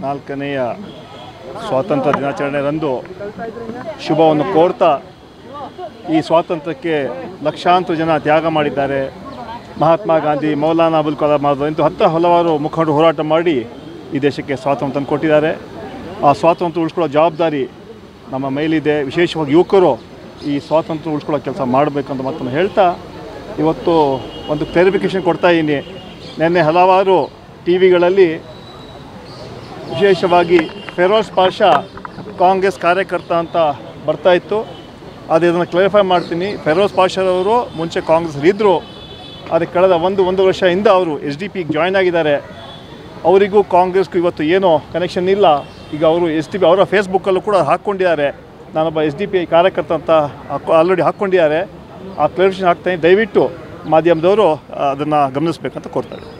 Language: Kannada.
ನಾಲ್ಕನೆಯ ಸ್ವಾತಂತ್ರ್ಯ ದಿನಾಚರಣೆರಂದು ಶುಭವನ್ನು ಕೋರ್ತಾ ಈ ಸ್ವಾತಂತ್ರ್ಯಕ್ಕೆ ಲಕ್ಷಾಂತರ ಜನ ತ್ಯಾಗ ಮಾಡಿದ್ದಾರೆ ಮಹಾತ್ಮ ಗಾಂಧಿ ಮೌಲಾನಾ ಅಬುಲ್ ಕಲಾಂ ಆಜಾದ್ ಇಂಥ ಹತ್ತು ಹಲವಾರು ಮುಖಂಡರು ಹೋರಾಟ ಮಾಡಿ ಈ ದೇಶಕ್ಕೆ ಸ್ವಾತಂತ್ರ್ಯ ತಂದು ಕೊಟ್ಟಿದ್ದಾರೆ ಆ ಸ್ವಾತಂತ್ರ್ಯ ಉಳಿಸ್ಕೊಳ್ಳೋ ಜವಾಬ್ದಾರಿ ನಮ್ಮ ಮೇಲಿದೆ ವಿಶೇಷವಾಗಿ ಯುವಕರು ಈ ಸ್ವಾತಂತ್ರ್ಯ ಉಳಿಸ್ಕೊಳ್ಳೋ ಕೆಲಸ ಮಾಡಬೇಕಂತ ಮಾತನ್ನು ಹೇಳ್ತಾ ಇವತ್ತು ಒಂದು ಕ್ಲಾರಿಫಿಕೇಷನ್ ಕೊಡ್ತಾ ಇದ್ದೀನಿ ನಿನ್ನೆ ಹಲವಾರು ಟಿ ವಿಗಳಲ್ಲಿ ವಿಶೇಷವಾಗಿ ಫೆರೋಜ್ ಪಾಷಾ ಕಾಂಗ್ರೆಸ್ ಕಾರ್ಯಕರ್ತ ಅಂತ ಬರ್ತಾ ಇತ್ತು ಅದು ಇದನ್ನು ಕ್ಲಾರಿಫೈ ಮಾಡ್ತೀನಿ ಫೆರೋಜ್ ಪಾಷಾರವರು ಮುಂಚೆ ಕಾಂಗ್ರೆಸ್ ಇದ್ದರು ಆದರೆ ಕಳೆದ ಒಂದು ಒಂದು ವರ್ಷದಿಂದ ಅವರು ಎಸ್ ಡಿ ಪಿಗೆ ಜಾಯ್ನ್ ಆಗಿದ್ದಾರೆ ಅವರಿಗೂ ಕಾಂಗ್ರೆಸ್ಗೂ ಇವತ್ತು ಏನೋ ಕನೆಕ್ಷನ್ ಇಲ್ಲ ಈಗ ಅವರು ಎಸ್ ಡಿ ಪಿ ಅವರ ಫೇಸ್ಬುಕ್ಕಲ್ಲೂ ಕೂಡ ಹಾಕ್ಕೊಂಡಿದ್ದಾರೆ ನಾನೊಬ್ಬ ಎಸ್ ಡಿ ಪಿ ಕಾರ್ಯಕರ್ತ ಅಂತ ಆಲ್ರೆಡಿ ಹಾಕ್ಕೊಂಡಿದ್ದಾರೆ ಆ ಕ್ಲಾರಿಫಿಕೇಷನ್ ಹಾಕ್ತಾನೆ ದಯವಿಟ್ಟು ಮಾಧ್ಯಮದವರು ಅದನ್ನು ಗಮನಿಸಬೇಕಂತ ಕೋರ್ತಾರೆ